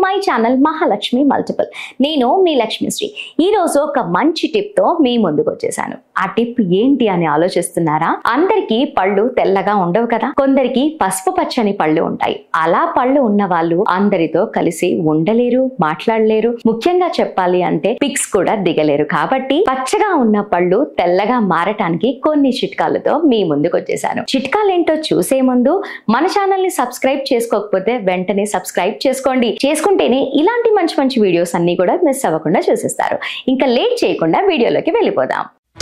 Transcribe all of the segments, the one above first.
my channel Mahalakshmi multiple నేను మీ లక్ష్మిశ్రీ ఈ రోజు ఒక మంచి టిప్ తో మీ ముందుకు వచ్చేసాను ఆ టిప్ ఏంటి అని ఆలోచిస్తున్నారా అందరికీ పళ్ళు తెల్లగా ఉండవు కదా కొందరికి పసుపు పచ్చని పళ్ళు ఉంటాయి అలా పళ్ళు ఉన్న వాళ్ళు అందరితో కలిసి ఉండలేరు మాట్లాడలేరు ముఖ్యంగా చెప్పాలి అంటే పిక్స్ కూడా దిగలేరు కాబట్టి పచ్చగా ఉన్న పళ్ళు తెల్లగా మారటానికి కొన్ని చిట్కాలతో మీ ముందుకు వచ్చేసాను చిట్కాలేంటో చూసే ముందు మన ఛానల్ ని సబ్స్క్రైబ్ చేసుకోకపోతే వెంటనే సబ్స్క్రైబ్ చేసుకోండి చేసుకుంటేనే ఇలాంటి మంచి మంచి వీడియోస్ అన్ని కూడా మిస్ అవ్వకుండా చూసేస్తారు ఇంకా లేట్ చేయకుండా వీడియోలోకి వెళ్ళిపోదాం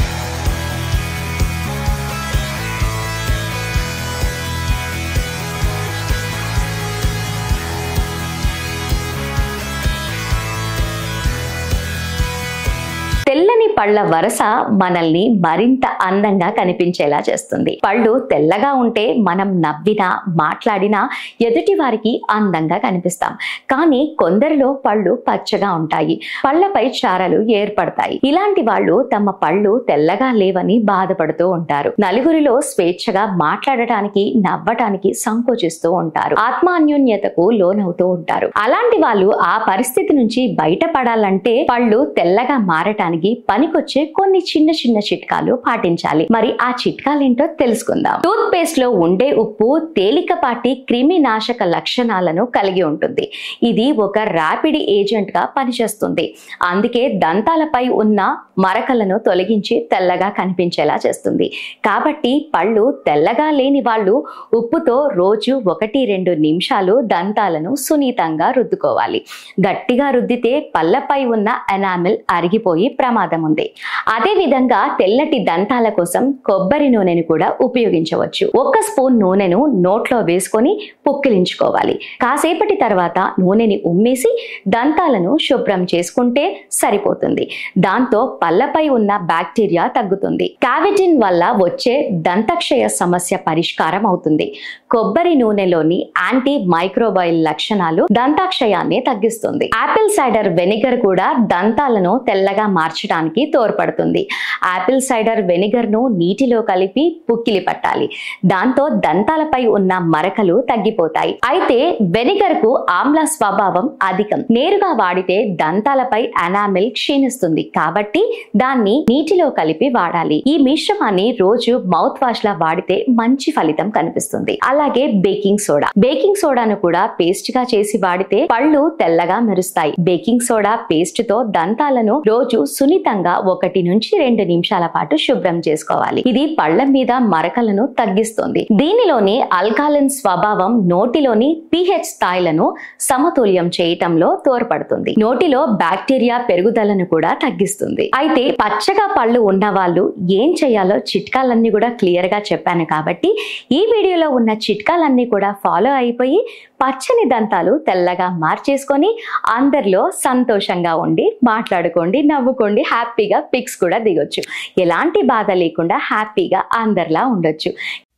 తెల్లని పళ్ళ వరస మనల్ని మరింత అందంగా కనిపించేలా చేస్తుంది పళ్ళు తెల్లగా ఉంటే మనం నవ్వినా మాట్లాడినా ఎదుటి వారికి అందంగా కనిపిస్తాం కానీ కొందరిలో పళ్ళు పచ్చగా ఉంటాయి పళ్ళపై చారలు ఏర్పడతాయి ఇలాంటి వాళ్ళు తమ పళ్ళు తెల్లగా లేవని బాధపడుతూ ఉంటారు నలుగురిలో స్వేచ్ఛగా మాట్లాడటానికి నవ్వటానికి సంకోచిస్తూ ఉంటారు ఆత్మాన్యోన్యతకు లోనవుతూ ఉంటారు అలాంటి వాళ్ళు ఆ పరిస్థితి నుంచి బయటపడాలంటే పళ్ళు తెల్లగా మారటానికి పనికొచ్చే కొన్ని చిన్న చిన్న చిట్కాలు పాటించాలి మరి ఆ చిట్కాలేంటో తెలుసుకుందాం టూత్ పేస్ట్ లో ఉండే ఉప్పు తేలికపాటి క్రిమి నాశక లక్షణాలను కలిగి ఉంటుంది ఇది ఒక ర్యాపిడ్ ఏజెంట్ గా పనిచేస్తుంది అందుకే దంతాలపై ఉన్న మరకలను తొలగించి తెల్లగా కనిపించేలా చేస్తుంది కాబట్టి పళ్ళు తెల్లగా లేని వాళ్ళు ఉప్పుతో రోజు ఒకటి రెండు నిమిషాలు దంతాలను సున్నితంగా రుద్దుకోవాలి గట్టిగా రుద్దితే పళ్ళపై ఉన్న ఎనామిల్ అరిగిపోయి ప్రమాదం ఉంది అదే విధంగా తెల్లటి దంతాల కోసం కొబ్బరి నూనెను కూడా ఉపయోగించవచ్చు ఒక స్పూన్ నూనెను నోట్లో వేసుకొని పుక్కిలించుకోవాలి కాసేపటి తర్వాత నూనెని ఉమ్మేసి దంతాలను శుభ్రం చేసుకుంటే సరిపోతుంది దాంతో పళ్ళపై ఉన్న బ్యాక్టీరియా తగ్గుతుంది కావిటిన్ వల్ల వచ్చే దంతక్షయ సమస్య పరిష్కారం అవుతుంది కొబ్బరి నూనెలోని యాంటీ మైక్రోబైల్ లక్షణాలు దంతాక్షయాన్ని తగ్గిస్తుంది ఆపిల్ సైడర్ వెనిగర్ కూడా దంతాలను తెల్లగా మార్చడానికి తోడ్పడుతుంది ఆపిల్ సైడర్ వెనిగర్ ను నీటిలో కలిపి పుక్కిలి పట్టాలి దాంతో దంతాలపై ఉన్న మరకలు తగ్గిపోతాయి అయితే వెనిగర్ కు ఆమ్ల స్వభావం అధికం నేరుగా వాడితే దంతాలపై అనామిల్ క్షీణిస్తుంది కాబట్టి దాన్ని నీటిలో కలిపి వాడాలి ఈ మిశ్రమాన్ని రోజు మౌత్ వాష్ లా వాడితే మంచి ఫలితం కనిపిస్తుంది అలాగే బేకింగ్ సోడా బేకింగ్ సోడాను కూడా పేస్ట్ గా చేసి వాడితే పళ్ళు తెల్లగా మెరుస్తాయి బేకింగ్ సోడా పేస్ట్ తో దంతాలను రోజు సున్నితంగా ఒకటి నుంచి రెండు నిమిషాల పాటు శుభ్రం చేసుకోవాలి ఇది పళ్ళ మీద మరకలను తగ్గిస్తుంది దీనిలోని అల్కాలిన్ స్వభావం నోటిలోని పిహెచ్ స్థాయిలను సమతుల్యం చేయటంలో తోడ్పడుతుంది నోటిలో బ్యాక్టీరియా పెరుగుదలను కూడా తగ్గిస్తుంది అయితే పచ్చగా పళ్ళు ఉన్న వాళ్ళు ఏం చేయాలో చిట్కాలన్నీ కూడా క్లియర్ గా చెప్పాను కాబట్టి ఈ వీడియోలో ఉన్న చిట్కాలన్నీ కూడా ఫాలో అయిపోయి పచ్చని దంతాలు తెల్లగా మార్చేసుకొని అందరిలో సంతోషంగా ఉండి మాట్లాడుకోండి నవ్వుకోండి హ్యాపీగా పిక్స్ కూడా దిగొచ్చు ఎలాంటి బాధ లేకుండా హ్యాపీగా అందరిలా ఉండొచ్చు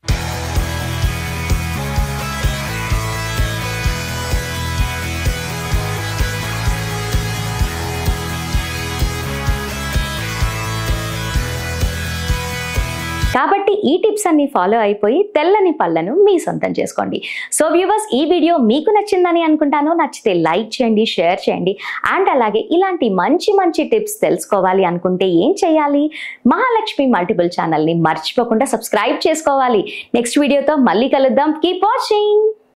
కాబట్టి ఈ టిప్స్ అన్ని ఫాలో అయిపోయి తెల్లని పళ్ళను మీ సొంతం చేసుకోండి సో వ్యూవర్స్ ఈ వీడియో మీకు నచ్చిందని అనుకుంటాను నచ్చితే లైక్ చేయండి షేర్ చేయండి అండ్ అలాగే ఇలాంటి మంచి మంచి టిప్స్ తెలుసుకోవాలి అనుకుంటే ఏం చేయాలి మహాలక్ష్మి మల్టిపుల్ ఛానల్ని మర్చిపోకుండా సబ్స్క్రైబ్ చేసుకోవాలి నెక్స్ట్ వీడియోతో మళ్ళీ కలుద్దాం కీప్ వాచింగ్